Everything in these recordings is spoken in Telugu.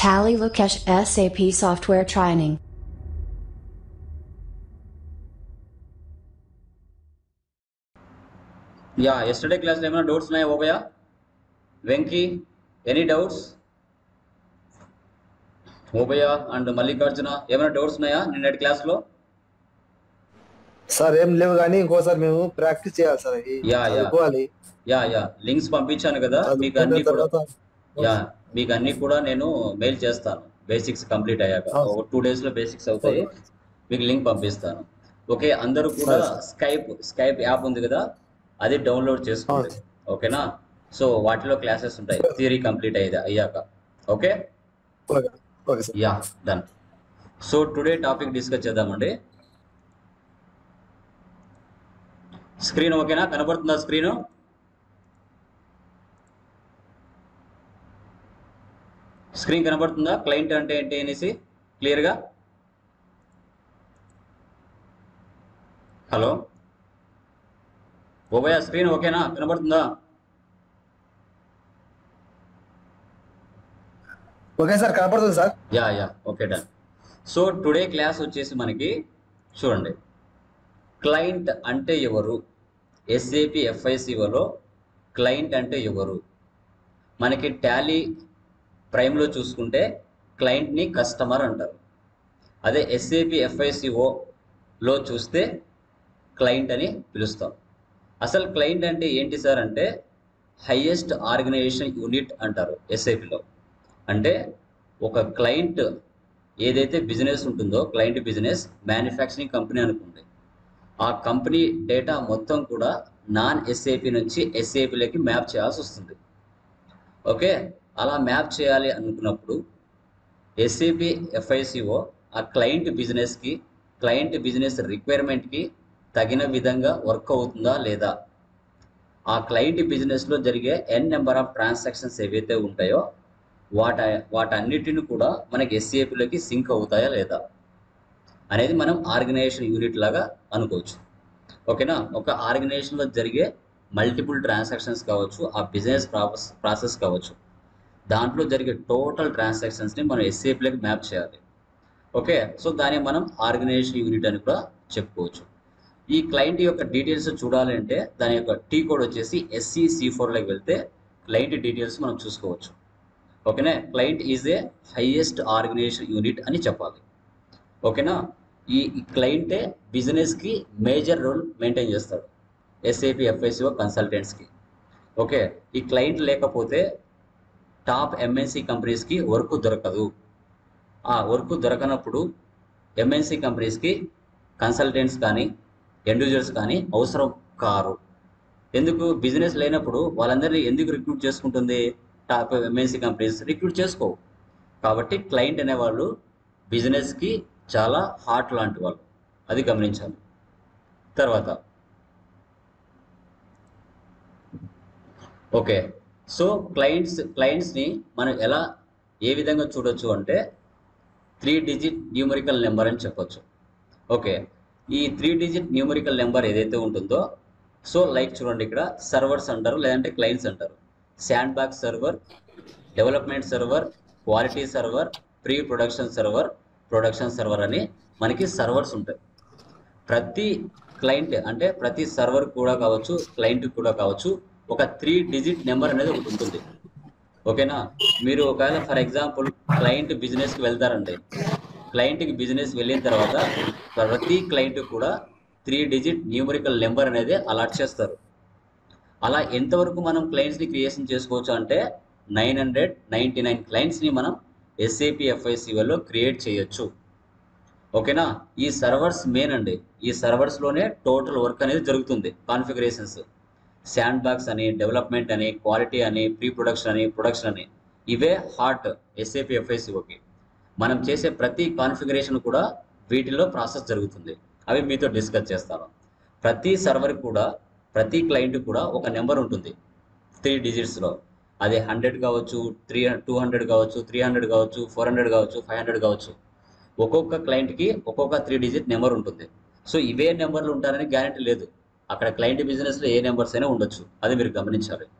Tally Lukesh SAP Software Training. Yeah yesterday క్లాస్లో ఏమైనా డౌట్స్ ఉన్నాయా Obaiah Venky any doubts Obaiah and Mallikarjuna ఏమైనా డౌట్స్ ఉన్నాయా నిన్నటి క్లాస్లో సార్ ఏం లేవు కానీ ఇంకోసారి మేము ప్రాక్టీస్ చేయాలి సార్ అవి యా, యా. చదువుకోవాలి యా యా లింక్స్ పంపించాను కదా మీకు చదువుకున్న అన్ని కూడా తర్వాత యా మీకు అన్ని కూడా నేను మెయిల్ చేస్తాను బేసిక్స్ కంప్లీట్ అయ్యాక ఆ. ఒక టూ డేస్ లో బేసిక్స్ అవుతాయి మీకు లింక్ పంపిస్తాను ఓకే అందరూ కూడా సరే. స్కైప్ స్కైప్ యాప్ ఉంది కదా అది డౌన్లోడ్ చేసుకోండి ఓకేనా సో వాటిలో క్లాసెస్ ఉంటాయి థియరీ కంప్లీట్ అయ్యేది అయ్యాక okay okay okay sir yeah done so today topic discuss చేద్దామండి స్క్రీన్ ఓకేనా కనబడుతుందా స్క్రీన్ స్క్రీన్ కనబడుతుందా క్లయింట్ అంటే ఏంటి అనేసి క్లియర్గా హలో ఓబయ్య స్క్రీన్ ఓకేనా కనబడుతుందా ఓకే సార్ కనపడుతుంది sir yeah yeah okay done so today class వచ్చేసి మనకి చూడండి క్లయింట్ అంటే ఎవరు ఎస్ఏపి ఎఫ్ఐసిఓలో క్లయింట్ అంటే ఎవరు మనకి టాలీ ప్రైమ్లో చూసుకుంటే క్లయింట్ని కస్టమర్ అంటారు అదే ఎస్ఏపి ఎఫ్ఐసిఓలో చూస్తే క్లయింట్ అని పిలుస్తాం అసలు క్లయింట్ అంటే ఏంటి సార్ అంటే హైయెస్ట్ ఆర్గనైజేషన్ యూనిట్ అంటారు ఎస్ఏపిలో అంటే ఒక క్లయింట్ ఏదైతే బిజినెస్ ఉంటుందో క్లయింట్ బిజినెస్ మ్యానుఫ్యాక్చరింగ్ కంపెనీ అనుకోండి ఆ కంపెనీ డేటా మొత్తం కూడా నాన్ ఎస్ఏపి నుంచి ఎస్ఏపిలోకి మ్యాప్ చేయాల్సి వస్తుంది ఓకే అలా మ్యాప్ చేయాలి అనుకున్నప్పుడు ఎస్ఏపి ఎఫ్ఐసిఓ ఆ క్లయింట్ బిజినెస్కి క్లయింట్ బిజినెస్ రిక్వైర్మెంట్కి తగిన విధంగా వర్క్ అవుతుందా లేదా ఆ క్లయింట్ బిజినెస్లో జరిగే ఎన్ నెంబర్ ఆఫ్ ట్రాన్సాక్షన్స్ ఏవైతే ఉంటాయో వాట వాటన్నిటిని కూడా మనకి ఎస్సీఏపీలోకి సింక్ అవుతాయా లేదా అనేది మనం ఆర్గనైజేషన్ యూనిట్ లాగా అనుకోవచ్చు ఓకేనా ఒక ఆర్గనైజేషన్లో జరిగే మల్టిపుల్ ట్రాన్సాక్షన్స్ కావచ్చు ఆ బిజినెస్ ప్రాసెస్ ప్రాసెస్ కావచ్చు దాంట్లో జరిగే టోటల్ ట్రాన్సాక్షన్స్ని మనం ఎస్సీఏపీలోకి మ్యాప్ చేయాలి ఓకే సో దాన్ని మనం ఆర్గనైజేషన్ యూనిట్ అని కూడా చెప్పుకోవచ్చు ఈ క్లయింట్ యొక్క డీటెయిల్స్ చూడాలి అంటే దాని యొక్క టీ కోడ్ వచ్చేసి ఎస్సీ సి ఫోర్లోకి వెళ్తే క్లయింట్ డీటెయిల్స్ మనం చూసుకోవచ్చు ఓకేనా client is a highest organisation unit అని చెప్పాలి ఓకేనా ఈ ఈ క్లయింటే బిజినెస్కి మేజర్ రోల్ మెయింటైన్ చేస్తాడు ఎస్ఏపి ఎఫ్ఐసిఓ కన్సల్టెంట్స్కి ఓకే ఈ క్లయింట్ లేకపోతే టాప్ ఎంఎన్సి కంపెనీస్కి వర్క్ దొరకదు ఆ వర్క్ దొరకనప్పుడు ఎంఎన్సి కంపెనీస్కి కన్సల్టెంట్స్ కానీ ఇండివిజువల్స్ కానీ అవసరం కారు ఎందుకు బిజినెస్ లేనప్పుడు వాళ్ళందరినీ ఎందుకు రిక్రూట్ చేసుకుంటుంది టాప్ ఎంఎన్సీ కంపెనీస్ రిక్రూట్ చేసుకోవు కాబట్టి క్లయింట్ అనేవాళ్ళు బిజినెస్కి చాలా హార్ట్ లాంటి వాళ్ళు అది గమనించాలి తర్వాత ఓకే సో క్లయింట్స్ క్లయింట్స్ని మనం ఎలా ఏ విధంగా చూడొచ్చు అంటే త్రీ డిజిట్ న్యూమరికల్ నెంబర్ అని చెప్పొచ్చు ఓకే ఈ త్రీ డిజిట్ న్యూమరికల్ నెంబర్ ఏదైతే ఉంటుందో సో లైక్ చూడండి ఇక్కడ సర్వర్స్ అంటారు లేదంటే క్లయింట్స్ అంటారు sandbox server development server quality server pre production server production server అని మనకి సర్వర్స్ ఉంటాయి ప్రతి క్లయింట్ అంటే ప్రతి సర్వర్ కూడా కావచ్చు క్లయింట్ కూడా కావచ్చు ఒక త్రీ డిజిట్ నెంబర్ అనేది ఒకటి ఉంటుంది ఓకేనా మీరు ఒకవేళ ఫర్ ఎగ్జాంపుల్ క్లయింట్ బిజినెస్కి వెళ్తారండి క్లయింట్కి బిజినెస్ వెళ్ళిన తర్వాత ప్రతి క్లయింట్ కూడా త్రీ డిజిట్ న్యూమరికల్ నెంబర్ అనేది అలాట్ చేస్తారు అలా ఎంతవరకు మనం క్లయింట్స్ని క్రియేషన్ చేసుకోవచ్చు అంటే నైన్ హండ్రెడ్ నైంటీ నైన్ క్లయింట్స్ని మనం ఎస్ఏపి ఎఫ్ఐసివల్లో క్రియేట్ చేయొచ్చు ఓకేనా ఈ సర్వర్స్ మెయిన్ అండి ఈ సర్వర్స్లోనే టోటల్ వర్క్ అనేది జరుగుతుంది కాన్ఫిగరేషన్స్ శాండ్ బాక్స్ అని డెవలప్మెంట్ అని క్వాలిటీ అని ప్రీ ప్రొడక్షన్ అని ప్రొడక్షన్ అని ఇవే హార్ట్ ఎస్ఏపి ఎఫ్ఐసిఓకి మనం చేసే ప్రతి కాన్ఫిగరేషన్ కూడా వీటిలో ప్రాసెస్ జరుగుతుంది అవి మీతో డిస్కస్ చేస్తాను ప్రతి సర్వర్ కూడా ప్రతి క్లయింట్ కూడా ఒక నెంబర్ ఉంటుంది త్రీ డిజిట్స్లో అది హండ్రెడ్ కావచ్చు త్రీ టూ హండ్రెడ్ కావచ్చు త్రీ హండ్రెడ్ కావచ్చు ఫోర్ హండ్రెడ్ కావచ్చు ఫైవ్ హండ్రెడ్ కావచ్చు ఒక్కొక్క క్లయింట్కి ఒక్కొక్క త్రీ డిజిట్ నెంబర్ ఉంటుంది సో ఇవే నెంబర్లు ఉంటారని గ్యారంటీ లేదు అక్కడ క్లయింట్ బిజినెస్లో ఏ నెంబర్స్ అయినా ఉండొచ్చు అది మీరు గమనించాలి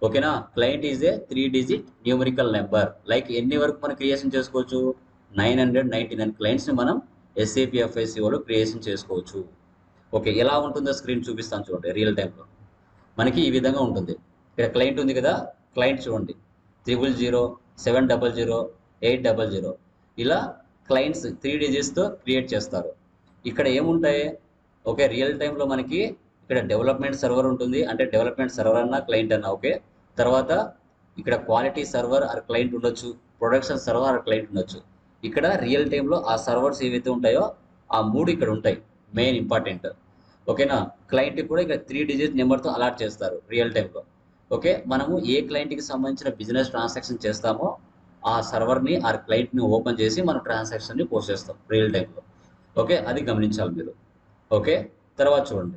ఓకేనా client is a three digit numerical number like ఎన్ని వరకు మనం క్రియేషన్ చేసుకోవచ్చు నైన్ హండ్రెడ్ నైంటీ నైన్ క్లయింట్స్ని మనం ఎస్ఏపి ఎఫ్ఐసిఓలో క్రియేషన్ చేసుకోవచ్చు ఓకే ఎలా ఉంటుందో స్క్రీన్ చూపిస్తాను చూడండి రియల్ టైంలో మనకి ఈ విధంగా ఉంటుంది ఇక్కడ క్లయింట్ ఉంది కదా క్లయింట్ చూడండి triple zero seven double zero eight double zero ఇలా క్లయింట్స్ త్రీ డిజిట్స్తో క్రియేట్ చేస్తారు ఇక్కడ ఏముంటాయి ఓకే రియల్ టైంలో మనకి ఇక్కడ డెవలప్మెంట్ సర్వర్ ఉంటుంది అంటే డెవలప్మెంట్ సర్వర్ అన్న క్లయింట్ అన్న ఓకే తర్వాత ఇక్కడ క్వాలిటీ సర్వర్ ఆర్ క్లయింట్ ఉండొచ్చు ప్రొడక్షన్ సర్వర్ ఆర్ క్లయింట్ ఉండొచ్చు ఇక్కడ రియల్ టైంలో ఆ సర్వర్స్ ఏవైతే ఉంటాయో ఆ మూడు ఇక్కడ ఉంటాయి మెయిన్ ఇంపార్టెంట్ ఓకేనా క్లయింట్ కూడా ఇక్కడ త్రీ డిజిట్ నెంబర్తో అలాట్ చేస్తారు రియల్ టైంలో ఓకే మనము ఏ క్లయింట్కి సంబంధించిన బిజినెస్ ట్రాన్సాక్షన్ చేస్తామో ఆ సర్వర్ని ఆ క్లయింట్ని ఓపెన్ చేసి మనం ట్రాన్సాక్షన్ని పోస్ట్ చేస్తాం రియల్ టైంలో ఓకే అది గమనించాలి మీరు ఓకే తర్వాత చూడండి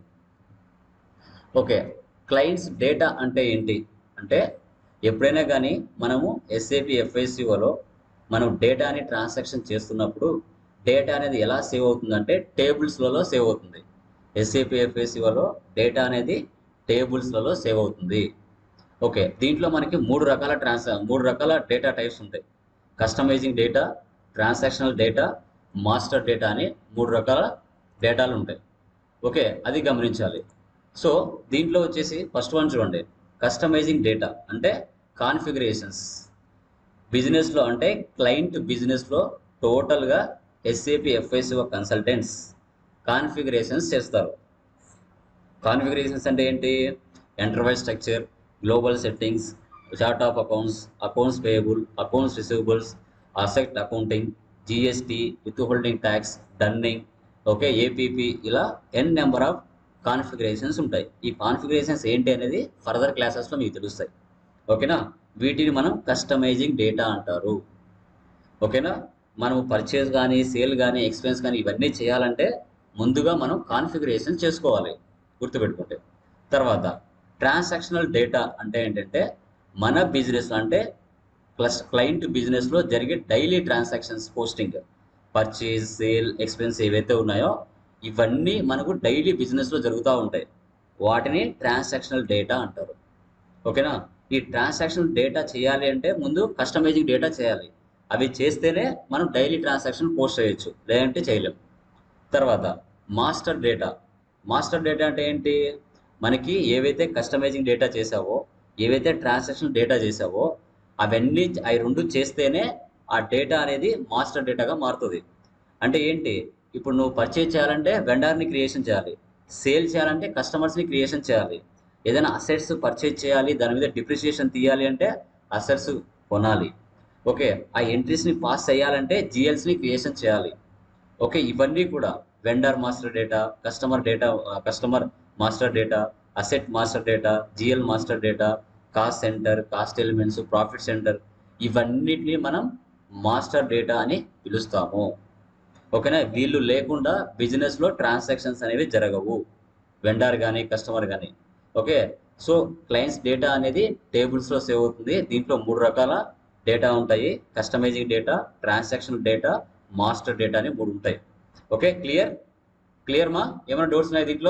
ఓకే క్లయింట్స్ డేటా అంటే ఏంటి అంటే ఎప్పుడైనా కానీ మనము ఎస్ఏపి ఎఫ్ఐసిఓలో మనం డేటాని ట్రాన్సాక్షన్ చేస్తున్నప్పుడు డేటా అనేది ఎలా సేవ్ అవుతుందంటే టేబుల్స్లలో సేవ్ అవుతుంది ఎస్ఏపి ఎఫ్ఐసిఓలో డేటా అనేది టేబుల్స్లలో సేవ్ అవుతుంది ఓకే దీంట్లో మనకి మూడు రకాల ట్రాన్స్ మూడు రకాల డేటా టైప్స్ ఉంటాయి customizing data transactional data master data అని మూడు రకాల డేటాలు ఉంటాయి ఓకే అది గమనించాలి సో దీంట్లో వచ్చేసి ఫస్ట్ వన్ చూడండి కస్టమైజింగ్ డేటా అంటే కాన్ఫిగరేషన్స్ బిజినెస్లో అంటే క్లయింట్ బిజినెస్లో టోటల్గా ఎస్ఏపి ఎఫ్ఐసిఓ కన్సల్టెంట్స్ కాన్ఫిగరేషన్స్ చేస్తారు కాన్ఫిగరేషన్స్ అంటే ఏంటి enterprise structure global settings chart of accounts accounts payable accounts receivables asset accounting GST withholding tax dunning okay APP ఇలా ఎన్ నెంబర్ ఆఫ్ కాన్ఫిగరేషన్స్ ఉంటాయి ఈ కాన్ఫిగరేషన్స్ ఏంటి అనేది ఫర్దర్ క్లాసెస్లో మీకు తెలుస్తాయి ఓకేనా వీటిని మనం కస్టమైజింగ్ డేటా అంటారు ఓకేనా మనం పర్చేస్ కానీ సేల్ కానీ ఎక్స్పెన్స్ కానీ ఇవన్నీ చేయాలంటే ముందుగా మనం కాన్ఫిగరేషన్ చేసుకోవాలి గుర్తుపెట్టుకుంటే తర్వాత ట్రాన్సాక్షనల్ డేటా అంటే ఏంటంటే మన బిజినెస్ అంటే ప్లస్ క్లయింట్ బిజినెస్లో జరిగే daily transactions posting purchase sale expense ఏవైతే ఉన్నాయో ఇవన్నీ మనకు డైలీ బిజినెస్లో జరుగుతూ ఉంటాయి వాటిని ట్రాన్సాక్షనల్ డేటా అంటారు ఓకేనా ఈ ట్రాన్సాక్షన్ డేటా చేయాలి అంటే ముందు కస్టమైజింగ్ డేటా చేయాలి అవి చేస్తేనే మనం డైలీ ట్రాన్సాక్షన్ పోస్ట్ చేయొచ్చు లేదంటే చేయలేం తర్వాత మాస్టర్ డేటా మాస్టర్ డేటా అంటే ఏంటి మనకి ఏవైతే కస్టమైజింగ్ డేటా చేసావో ఏవైతే ట్రాన్సాక్షన్ డేటా చేసావో అవన్నీ అవి రెండు చేస్తేనే ఆ డేటా అనేది మాస్టర్ డేటాగా మారుతుంది అంటే ఏంటి ఇప్పుడు నువ్వు పర్చేజ్ చేయాలంటే వెండర్ని క్రియేషన్ చేయాలి సేల్ చేయాలంటే కస్టమర్స్ని క్రియేషన్ చేయాలి ఏదైనా అసెట్స్ పర్చేజ్ చేయాలి దాని మీద డిప్రిసియేషన్ తీయాలి అంటే అసెట్స్ కొనాలి ఓకే ఆ ఎంట్రీస్ని పాస్ చేయాలంటే జిఎల్స్ని క్రియేషన్ చేయాలి ఓకే ఇవన్నీ కూడా vendor master data customer data customer master data asset master data GL master data cost center cost elements profit center ఇవన్నిటిని మనం మాస్టర్ డేటా అని పిలుస్తాము ఓకేనా వీళ్ళు లేకుండా బిజినెస్లో ట్రాన్సాక్షన్స్ అనేవి జరగవు వెండర్ కానీ కస్టమర్ కానీ ఓకే సో క్లయింట్స్ డేటా అనేది టేబుల్స్లో సేవ్ అవుతుంది దీంట్లో మూడు రకాల డేటా ఉంటాయి customizing data transaction data master data అని మూడు ఉంటాయి ఓకే క్లియర్ క్లియర్ మా ఏమైనా డౌట్స్ ఉన్నాయి దీంట్లో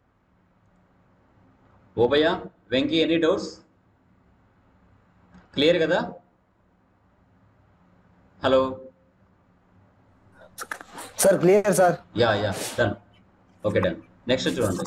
Obaiah Venky any doubts clear కదా hello sir clear sir yeah yeah done okay done next చూడండి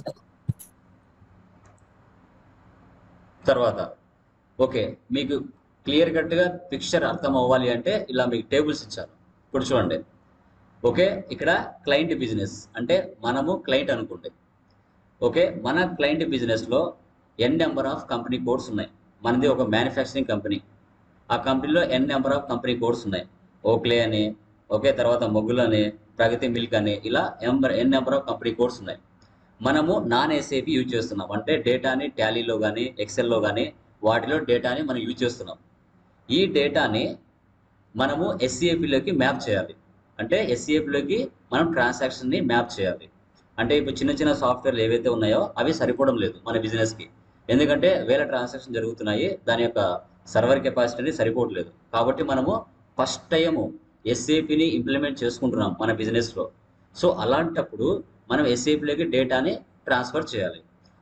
తర్వాత ఓకే మీకు క్లియర్ కట్గా పిక్చర్ అర్థం అవ్వాలి అంటే ఇలా మీకు టేబుల్స్ ఇచ్చారు ఇప్పుడు చూడండి ఓకే ఇక్కడ క్లయింట్ బిజినెస్ అంటే మనము క్లయింట్ అనుకుంటే ఓకే మన క్లయింట్ బిజినెస్లో N number of company codes ఉన్నాయి మనది ఒక మ్యానుఫ్యాక్చరింగ్ కంపెనీ ఆ కంపెనీలో N number of company codes ఉన్నాయి ఓక్లే అని ఓకే తర్వాత మొగ్గులు అని ప్రగతి మిల్క్ అని ఇలా ఎంబర్ N number of company codes ఉన్నాయి మనము నాన్ ఎస్ఏపి యూజ్ చేస్తున్నాం అంటే డేటాని టాలీలో కానీ ఎక్సెల్లో కానీ వాటిలో డేటాని మనం యూజ్ చేస్తున్నాం ఈ డేటాని మనము ఎస్సీఏపీలోకి మ్యాప్ చేయాలి అంటే ఎస్సీఏపీలోకి మనం ట్రాన్సాక్షన్ని మ్యాప్ చేయాలి అంటే ఇప్పుడు చిన్న చిన్న సాఫ్ట్వేర్లు ఏవైతే ఉన్నాయో అవి సరిపోవడం లేదు మన బిజినెస్కి ఎందుకంటే వేల ట్రాన్సాక్షన్ జరుగుతున్నాయి దాని యొక్క సర్వర్ కెపాసిటీ అనేది సరిపోవట్లేదు కాబట్టి మనము ఫస్ట్ టైము ఎస్ఏపిని ఇంప్లిమెంట్ చేసుకుంటున్నాం మన బిజినెస్లో సో అలాంటప్పుడు మనం ఎస్ఏపిలోకి డేటాని ట్రాన్స్ఫర్ చేయాలి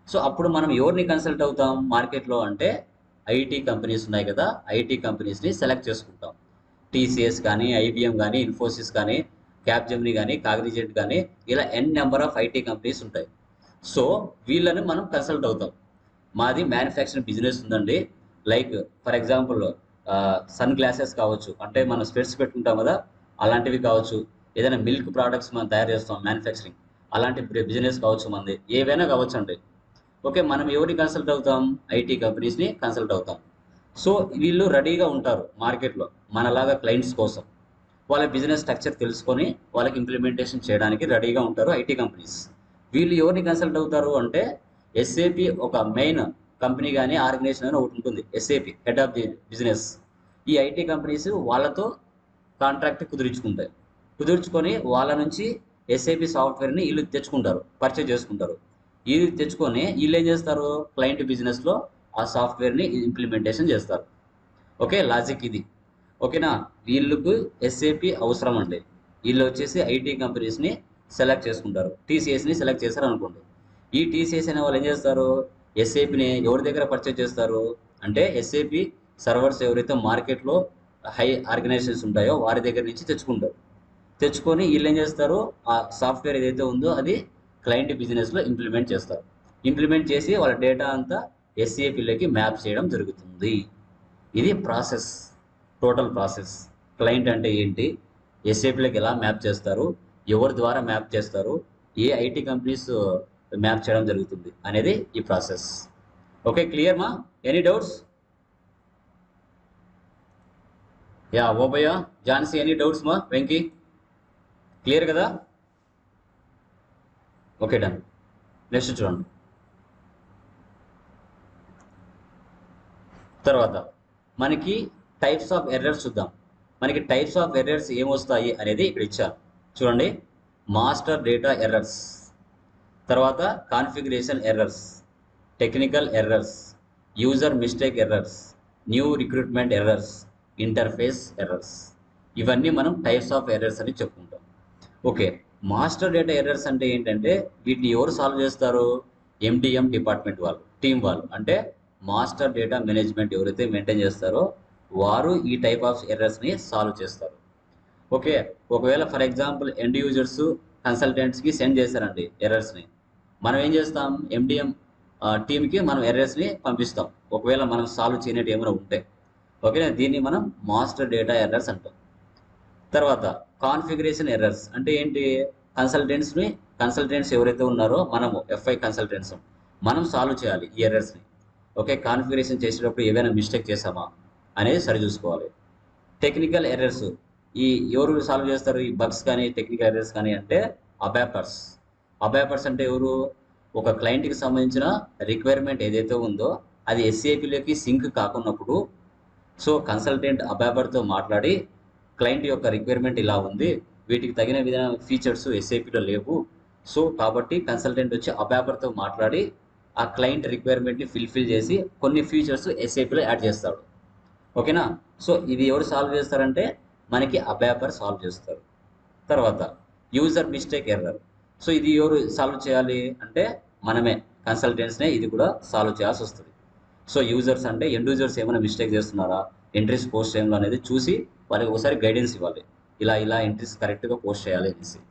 సో అప్పుడు మనం ఎవరిని కన్సల్ట్ అవుతాం మార్కెట్లో అంటే ఐటీ కంపెనీస్ ఉన్నాయి కదా ఐటీ కంపెనీస్ని సెలెక్ట్ చేసుకుంటాం టీసీఎస్ కానీ ఐబిఎం కానీ ఇన్ఫోసిస్ కానీ క్యాప్జెమ్ని కానీ కాగ్నిజెంట్ కానీ ఇలా N number of IT companies ఉంటాయి సో వీళ్ళని మనం కన్సల్ట్ అవుతాం మాది మ్యానుఫ్యాక్చరింగ్ బిజినెస్ ఉందండి like for example sunglasses కావచ్చు అంటే మనం స్పెట్స్ పెట్టుకుంటాం కదా అలాంటివి కావచ్చు ఏదైనా మిల్క్ ప్రోడక్ట్స్ మనం తయారు చేస్తాం మ్యానుఫ్యాక్చరింగ్ అలాంటి బిజినెస్ కావచ్చు మనది ఏవైనా కావచ్చు అండి ఓకే మనం ఎవరిని కన్సల్ట్ అవుతాం ఐటీ కంపెనీస్ని కన్సల్ట్ అవుతాం సో వీళ్ళు రెడీగా ఉంటారు మార్కెట్లో మనలాగా క్లయింట్స్ కోసం వాళ్ళ బిజినెస్ స్ట్రక్చర్ తెలుసుకొని వాళ్ళకి ఇంప్లిమెంటేషన్ చేయడానికి రెడీగా ఉంటారు ఐటీ కంపెనీస్ వీళ్ళు ఎవరిని కన్సల్ట్ అవుతారు అంటే ఎస్ఏపి ఒక మెయిన్ కంపెనీ కానీ ఆర్గనైజేషన్ కానీ ఒకటి ఉంటుంది SAP head of the business ఈ ఐటీ కంపెనీస్ వాళ్ళతో కాంట్రాక్ట్ కుదుర్చుకుంటాయి కుదుర్చుకొని వాళ్ళ నుంచి ఎస్ఏపి సాఫ్ట్వేర్ని వీళ్ళు తెచ్చుకుంటారు పర్చేజ్ చేసుకుంటారు ఇది తెచ్చుకొని వీళ్ళు ఏం చేస్తారు క్లయింట్ బిజినెస్లో ఆ సాఫ్ట్వేర్ని ఇంప్లిమెంటేషన్ చేస్తారు ఓకే లాజిక్ ఇది ఓకేనా వీళ్ళకు ఎస్ఏపి అవసరం అండి వీళ్ళు వచ్చేసి ఐటీ కంపెనీస్ని సెలెక్ట్ చేసుకుంటారు టీసీఎస్ని సెలెక్ట్ చేశారు అనుకోండి ఈ టీసీఎస్ అనే వాళ్ళు ఏం చేస్తారు ఎస్ఏపిని ఎవరి దగ్గర పర్చేజ్ చేస్తారు అంటే ఎస్ఏపి సర్వర్స్ ఎవరైతే మార్కెట్లో హై ఆర్గనైజేషన్స్ ఉంటాయో వారి దగ్గర నుంచి తెచ్చుకుంటారు తెచ్చుకొని వీళ్ళు ఏం చేస్తారు ఆ సాఫ్ట్వేర్ ఏదైతే ఉందో అది క్లయింట్ బిజినెస్లో ఇంప్లిమెంట్ చేస్తారు ఇంప్లిమెంట్ చేసి వాళ్ళ డేటా అంతా ఎస్ఏపిలోకి మ్యాప్ చేయడం జరుగుతుంది ఇది ప్రాసెస్ టోటల్ ప్రాసెస్ క్లయింట్ అంటే ఏంటి ఎస్ఏపిలోకి ఎలా మ్యాప్ చేస్తారు ఎవరి ద్వారా మ్యాప్ చేస్తారు ఏ ఐటీ కంపెనీస్ మ్యాప్ చేయడం జరుగుతుంది అనేది ఈ ప్రాసెస్ ఓకే క్లియర్ మా any doubts yeah Obaiah Jhansi any doubts మా వెంకీ క్లియర్ కదా ఓకే డన్ నెక్స్ట్ చూడండి తర్వాత మనకి టైప్స్ ఆఫ్ ఎర్రర్స్ చూద్దాం మనకి టైప్స్ ఆఫ్ ఎర్రర్స్ ఏమొస్తాయి అనేది ఇక్కడ ఇచ్చారు చూడండి మాస్టర్ డేటా ఎర్రర్స్ తర్వాత configuration errors technical errors user mistake errors new recruitment errors interface errors ఇవన్నీ మనం టైప్స్ ఆఫ్ ఎర్రర్స్ అని చెప్పుకుంటాం ఓకే మాస్టర్ డేటా ఎర్రర్స్ అంటే ఏంటంటే వీటిని ఎవరు సాల్వ్ చేస్తారు ఎండిఎం డిపార్ట్మెంట్ వాళ్ళు టీం వాళ్ళు అంటే మాస్టర్ డేటా మేనేజ్మెంట్ ఎవరైతే మెయింటైన్ చేస్తారో వారు ఈ టైప్ ఆఫ్ ఎర్రర్స్ని సాల్వ్ చేస్తారు ఓకే ఒకవేళ ఫర్ ఎగ్జాంపుల్ ఎండ్ యూజర్స్ కన్సల్టెంట్స్కి సెండ్ చేశారండి ఎర్రర్స్ని మనం ఏం చేస్తాం ఎండిఎం టీమ్కి మనం ఎర్రర్స్ని పంపిస్తాం ఒకవేళ మనం సాల్వ్ చేయనట్టు ఏమైనా ఉంటే ఓకేనా దీన్ని మనం మాస్టర్ డేటా ఎర్రర్స్ అంటాం తర్వాత కాన్ఫిగరేషన్ ఎర్రర్స్ అంటే ఏంటి కన్సల్టెంట్స్ని కన్సల్టెంట్స్ ఎవరైతే ఉన్నారో మనము ఎఫ్ఐ కన్సల్టెంట్స్ మనం సాల్వ్ చేయాలి ఈ ఎర్రర్స్ని ఓకే కాన్ఫిగరేషన్ చేసేటప్పుడు ఏవైనా మిస్టేక్ చేసామా అనేది సరి చూసుకోవాలి టెక్నికల్ ఎర్రర్స్ ఈ ఎవరు సాల్వ్ చేస్తారు ఈ బగ్స్ కానీ టెక్నికల్ ఎర్రర్స్ కానీ అంటే అబాపర్స్ అబాపర్స్ అంటే ఎవరు ఒక క్లయింట్కి సంబంధించిన రిక్వైర్మెంట్ ఏదైతే ఉందో అది ఎస్ఏపిలోకి సింక్ కాకున్నప్పుడు సో కన్సల్టెంట్ అబాపర్తో మాట్లాడి క్లయింట్ యొక్క రిక్వైర్మెంట్ ఇలా ఉంది వీటికి తగిన విధమైన ఫీచర్స్ ఎస్ఏపిలో లేవు సో కాబట్టి కన్సల్టెంట్ వచ్చి అబాపర్తో మాట్లాడి ఆ క్లయింట్ రిక్వైర్మెంట్ని ఫిల్ఫిల్ చేసి కొన్ని ఫీచర్స్ ఎస్ఏపిలో యాడ్ చేస్తాడు ఓకేనా సో ఇది ఎవరు సాల్వ్ చేస్తారంటే మనకి అబాపర్ సాల్వ్ చేస్తారు తర్వాత యూజర్ మిస్టేక్ ఎర్రర్ సో ఇది ఎవరు సాల్వ్ చేయాలి అంటే మనమే కన్సల్టెంట్స్నే ఇది కూడా సాల్వ్ చేయాల్సి వస్తుంది సో యూజర్స్ అంటే ఎండ్ యూజర్స్ ఏమైనా మిస్టేక్ చేస్తున్నారా ఎంట్రీస్ పోస్ట్ చేయాలో అనేది చూసి వాళ్ళకి ఒకసారి గైడెన్స్ ఇవ్వాలి ఇలా ఇలా ఎంట్రీస్ కరెక్ట్గా పోస్ట్ చేయాలి అనేసి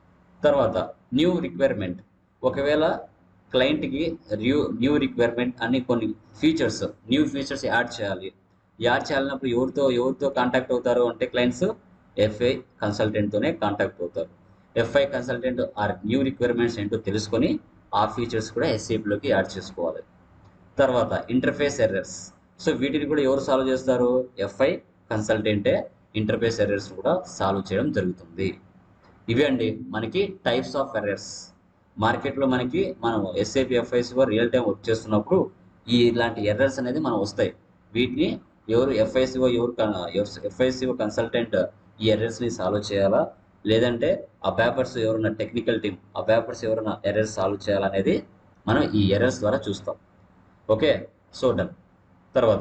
తర్వాత న్యూ రిక్వైర్మెంట్ ఒకవేళ క్లయింట్కి న్యూ న్యూ రిక్వైర్మెంట్ అన్ని కొన్ని ఫీచర్స్ న్యూ ఫీచర్స్ యాడ్ చేయాలి యాడ్ చేయాలన్నప్పుడు ఎవరితో ఎవరితో కాంటాక్ట్ అవుతారు అంటే క్లయింట్స్ ఎఫ్ఐ కన్సల్టెంట్తోనే కాంటాక్ట్ అవుతారు ఎఫ్ఐ కన్సల్టెంట్ ఆ న్యూ రిక్వైర్మెంట్స్ ఏంటో తెలుసుకొని ఆ ఫీచర్స్ కూడా ఎస్ఏపిలోకి యాడ్ చేసుకోవాలి తర్వాత ఇంటర్ఫేస్ ఎర్రర్స్ సో వీటిని కూడా ఎవరు సాల్వ్ చేస్తారు ఎఫ్ఐ కన్సల్టెంటే ఇంటర్ఫేస్ ఎర్రర్స్ కూడా సాల్వ్ చేయడం జరుగుతుంది ఇవి అండి మనకి టైప్స్ ఆఫ్ ఎర్రర్స్ మార్కెట్లో మనకి మనం SAP FICO real time work చేస్తున్నప్పుడు ఈ ఇలాంటి ఎర్రర్స్ అనేది మనం వస్తాయి వీటిని ఎవరు ఎఫ్ఐసిఓ ఎవరు ఎఫ్ఐసిఓ కన్సల్టెంట్ ఈ ఎర్రర్స్ని సాల్వ్ చేయాలా లేదంటే ఆ పేపర్స్ ఎవరున్న టెక్నికల్ టీమ్ ఆ పేపర్స్ ఎవరైనా ఎర్రర్స్ సాల్వ్ చేయాలనేది మనం ఈ ఎర్రర్స్ ద్వారా చూస్తాం ఓకే సో డన్ తర్వాత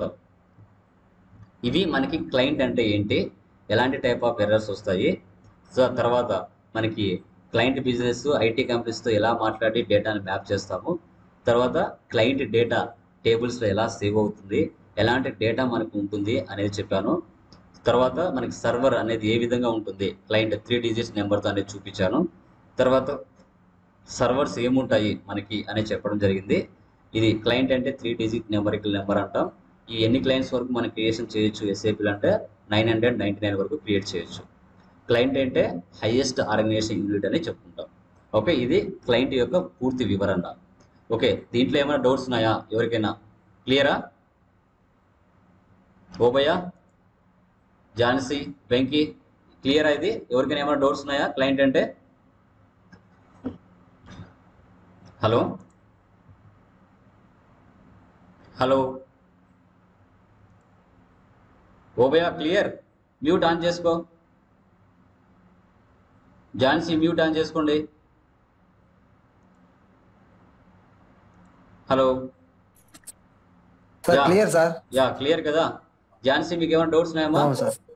ఇవి మనకి క్లయింట్ అంటే ఏంటి ఎలాంటి టైప్ ఆఫ్ ఎర్రర్స్ వస్తాయి సో తర్వాత మనకి క్లయింట్ బిజినెస్ ఐటీ కంపెనీస్తో ఎలా మాట్లాడి డేటాని మ్యాప్ చేస్తాము తర్వాత క్లయింట్ డేటా టేబుల్స్లో ఎలా సేవ్ అవుతుంది ఎలాంటి డేటా మనకు ఉంటుంది అనేది చెప్పాను తర్వాత మనకి సర్వర్ అనేది ఏ విధంగా ఉంటుంది క్లయింట్ త్రీ డిజిట్స్ నెంబర్తో అనేది చూపించాను తర్వాత సర్వర్స్ ఏముంటాయి మనకి అనేది చెప్పడం జరిగింది ఇది క్లయింట్ అంటే త్రీ డిజిట్ నెంబరికల్ నెంబర్ అంటాం ఈ ఎన్ని క్లయింట్స్ వరకు మనం క్రియేషన్ చేయొచ్చు ఎస్ఏపీలు అంటే నైన్ హండ్రెడ్ నైంటీ నైన్ వరకు క్రియేట్ చేయొచ్చు క్లయింట్ అంటే హైయెస్ట్ ఆర్గనైజేషన్ యూనిట్ అని చెప్పుకుంటాం ఓకే ఇది క్లయింట్ యొక్క పూర్తి వివరణ ఓకే దీంట్లో ఏమైనా డౌట్స్ ఉన్నాయా ఎవరికైనా క్లియరా ఓబయ్య ఝాన్సీ వెంకీ క్లియరా ఇది ఎవరికైనా ఏమైనా డౌట్స్ ఉన్నాయా క్లయింట్ అంటే hello hello Obayya clear mute on చేసుకో ఝాన్సీ మ్యూట్ ఆన్ చేసుకోండి hello sir yeah. Clear sir yeah clear కదా ఝాన్సీ మీకు ఏమైనా డౌట్స్ ఉన్నాయమ్మా అవును సార్